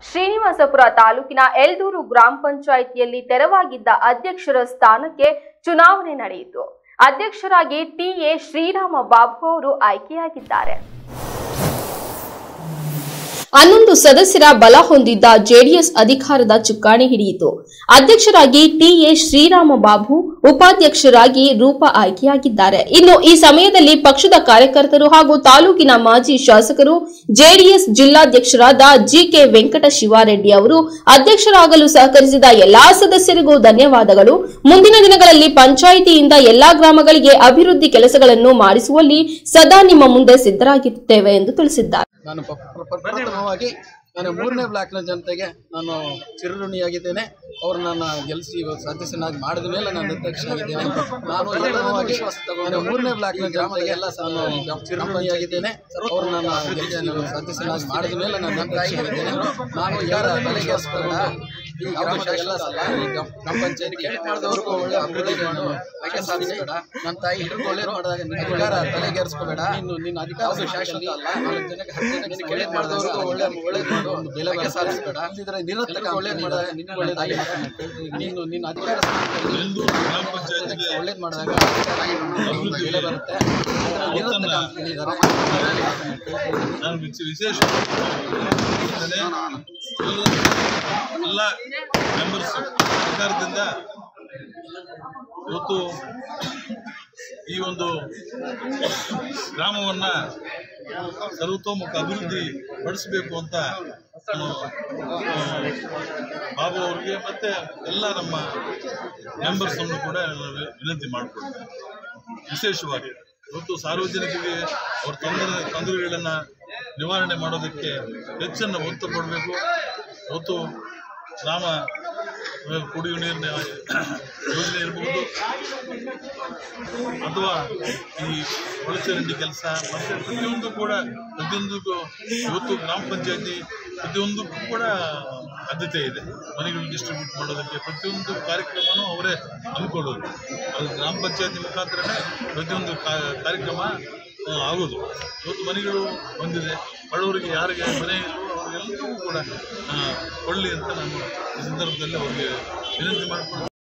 ಶ್ರೀನಿವಾಸಪುರ ತಾಲೂಕಿನ ಎಲ್ದೂರು ಗ್ರಾಮ ಪಂಚಾಯಿತಿಯಲ್ಲಿ ತೆರವಾಗಿದ್ದ ಅಧ್ಯಕ್ಷರ ಸ್ಥಾನಕ್ಕೆ ಚುನಾವಣೆ ನಡೆಯಿತು ಅಧ್ಯಕ್ಷರಾಗಿ ಟಿಎ ಶ್ರೀರಾಮ ಬಾಬು ಅವರು ಆಯ್ಕೆಯಾಗಿದ್ದಾರೆ ಹನ್ನೊಂದು ಸದಸ್ಯರ ಬಲ ಹೊಂದಿದ್ದ ಜೆಡಿಎಸ್ ಅಧಿಕಾರದ ಚುಕ್ಕಾಣಿ ಹಿಡಿಯಿತು ಅಧ್ಯಕ್ಷರಾಗಿ ಟಿಎ ಶ್ರೀರಾಮ ಬಾಬು ಉಪಾಧ್ಯಕ್ಷರಾಗಿ ರೂಪ ಆಯ್ಕೆಯಾಗಿದ್ದಾರೆ ಇನ್ನು ಈ ಸಮಯದಲ್ಲಿ ಪಕ್ಷದ ಕಾರ್ಯಕರ್ತರು ಹಾಗೂ ತಾಲೂಕಿನ ಮಾಜಿ ಶಾಸಕರು ಜೆಡಿಎಸ್ ಜಿಲ್ಲಾಧ್ಯಕ್ಷರಾದ ಜಿಕೆ ವೆಂಕಟ ಶಿವಾರೆಡ್ಡಿ ಅವರು ಅಧ್ಯಕ್ಷರಾಗಲು ಸಹಕರಿಸಿದ ಎಲ್ಲಾ ಸದಸ್ಯರಿಗೂ ಧನ್ಯವಾದಗಳು ಮುಂದಿನ ದಿನಗಳಲ್ಲಿ ಪಂಚಾಯಿತಿಯಿಂದ ಎಲ್ಲಾ ಗ್ರಾಮಗಳಿಗೆ ಅಭಿವೃದ್ಧಿ ಕೆಲಸಗಳನ್ನು ಮಾಡಿಸುವಲ್ಲಿ ಸದಾ ನಿಮ್ಮ ಮುಂದೆ ಸಿದ್ದರಾಗಿರುತ್ತೇವೆ ಎಂದು ತಿಳಿಸಿದ್ದಾರೆ ನಾನು ಪ- ಪ್ರ- ಪ್ರ- ಪ್ರಥಮವಾಗಿ ನಾನು ಮೂರನೇ ಬ್ಲಾಕ್ನ ಜನತೆಗೆ ನಾನು ಚಿರಋಣಿಯಾಗಿದ್ದೇನೆ ಅವರು ನನ್ನ ಗೆಲ್ಲಿಸಿ ಇವತ್ತು ಸದಸ್ಯನಾಗಿ ಮಾಡಿದ ಮೇಲೆ ನಾನು ಅಧ್ಯಕ್ಷನಾಗಿದ್ದೇನೆ ನಾನು ಪ್ರಥಮವಾಗಿ ನಾನು ಮೂರನೇ ಬ್ಲಾಕ್ನ ಜನತೆಗೆ ಎಲ್ಲ ನಾನು ಚಿರಋಣಿಯಾಗಿದ್ದೇನೆ ಅವರು ನನ್ನ ಗೆಲ್ಲಿಸಿ ನಾನು ಸದಸ್ಯನಾಗಿ ಮಾಡಿದ ಮೇಲೆ ನಾನು ಅಧ್ಯಕ್ಷನಾಗಿದ್ದೇನೆ ನಾನು ಯಾರ ತಲೆಗೆಸ್ಬೇಡ ಈ ಗ್ರಾಮದ ಎಲ್ಲ ಸಲ ಈ ಗ್ರಾಮ ಗ್ರಾಮ ಪಂಚಾಯತ್ ಮಾಡಿದವ್ರಿಗೂ ಒಳ್ಳೆ ಅಭಿವೃದ್ಧಿ ಮಾಡು ಯಾಕೆ ಸಾಧಿಸಬೇಡ ನನ್ನ ತಾಯಿ ಹಿಡಿದು ಒಳ್ಳೇದು ಮಾಡಿದಾಗ ನಿನ್ನ ಅಧಿಕಾರ ತಲೆಗೇರಿಸ್ಕೋಬೇಡ ನೀನು ನಿನ್ನ ಅಧಿಕಾರ ಶಾಶ್ವತ ಅಲ್ಲ ನಾಲ್ಕು ಜನಕ್ಕೆ ಹತ್ತು ಜನಕ್ಕೆ ಒಳ್ಳೇದು ಮಾಡಿದವ್ರಿಗೂ ಒಳ್ಳೆ ಒಳ್ಳೇದು ಮಾಡು ಒಂದು ಬೆಲೆ ಬಗ್ಗೆ ಸಾಧಿಸಬೇಡ ಇದ್ರೆ ನಿರರ್ಥಕ ಒಳ್ಳೇದು ಮಾಡಿದಾಗ ನಿನ್ನ ಒಳ್ಳೇದಾಗಿ ನೀನು ನಿನ್ನ ಅಧಿಕಾರ ಜನಕ್ಕೆ ಒಳ್ಳೇದು ಮಾಡಿದಾಗ ಒಂದು ಬೆಲೆ ಬರುತ್ತೆ ನಿರರ್ಥಕ ಅಂತ ಹೇಳಿದ್ದಾರೆ ನಾನು ವಿಚ- ವಿಶೇಷ ಎಲ್ಲ ಎಲ್ಲ ಮೆಂಬರ್ಸ್ ಸರ್ಕಾರದಿಂದ ಇವತ್ತು ಈ ಒಂದು ಗ್ರಾಮವನ್ನು ಸರ್ವತೋಮುಖ ಅಭಿವೃದ್ಧಿ ಪಡಿಸಬೇಕು ಅಂತ ನಾನು, ಆ, ಬಾಬು ಅವರಿಗೆ ಮತ್ತು ಎಲ್ಲ ನಮ್ಮ ಮೆಂಬರ್ಸನ್ನು ಕೂಡ ನಾನು ವಿನಂತಿ ಮಾಡಿಕೊಡ್ತೇನೆ ವಿಶೇಷವಾಗಿ ಇವತ್ತು ಸಾರ್ವಜನಿಕರಿಗೆ ಅವ್ರ ತೊಂದರೆ ತೊಂದರೆಗಳನ್ನು ನಿವಾರಣೆ ಮಾಡೋದಕ್ಕೆ ಹೆಚ್ಚನ್ನು ಒತ್ತು ಕೊಡಬೇಕು ಇವತ್ತು ಗ್ರಾಮ ಆ, ಕುಡಿಯುವ ನೀರಿನ ಯೋಜನೆ ಇರ್ಬೋದು ಅಥವಾ ಈ ಒಳಚರಂಡಿ ಕೆಲಸ ಮತ್ತು ಪ್ರತಿಯೊಂದು ಕೂಡ ಪ್ರತಿಯೊಂದಕ್ಕೂ ಇವತ್ತು ಗ್ರಾಮ ಪಂಚಾಯತಿ ಪ್ರತಿಯೊಂದಕ್ಕೂ ಕೂಡ ಆದ್ಯತೆ ಇದೆ ಮನೆಗಳು ಡಿಸ್ಟ್ರಿಬ್ಯೂಟ್ ಮಾಡೋದಕ್ಕೆ ಪ್ರತಿಯೊಂದು ಕಾರ್ಯಕ್ರಮನೂ ಅವರೇ ಹಮ್ಮಿಕೊಳ್ಳೋದು ಅದು ಗ್ರಾಮ ಪಂಚಾಯತಿ ಮುಖಾಂತರನೇ ಪ್ರತಿಯೊಂದು ಕಾ- ಕಾರ್ಯಕ್ರಮ ಆ, ಆಗೋದು ಇವತ್ತು ಮನೆಗಳು ಬಂದಿದೆ ಬಡವರಿಗೆ ಯಾರಿಗೆ ಮನೆ ಇಲ್ವೋ ಅವರಿಗೆಲ್ಲರಿಗೂ ಕೂಡ ಆ, ಕೊಳ್ಳಿ ಅಂತ ನಾನು ಈ ಸಂದರ್ಭದಲ್ಲಿ ಅವರಿಗೆ ವಿನಂತಿ ಮಾಡಿಕೊಂಡು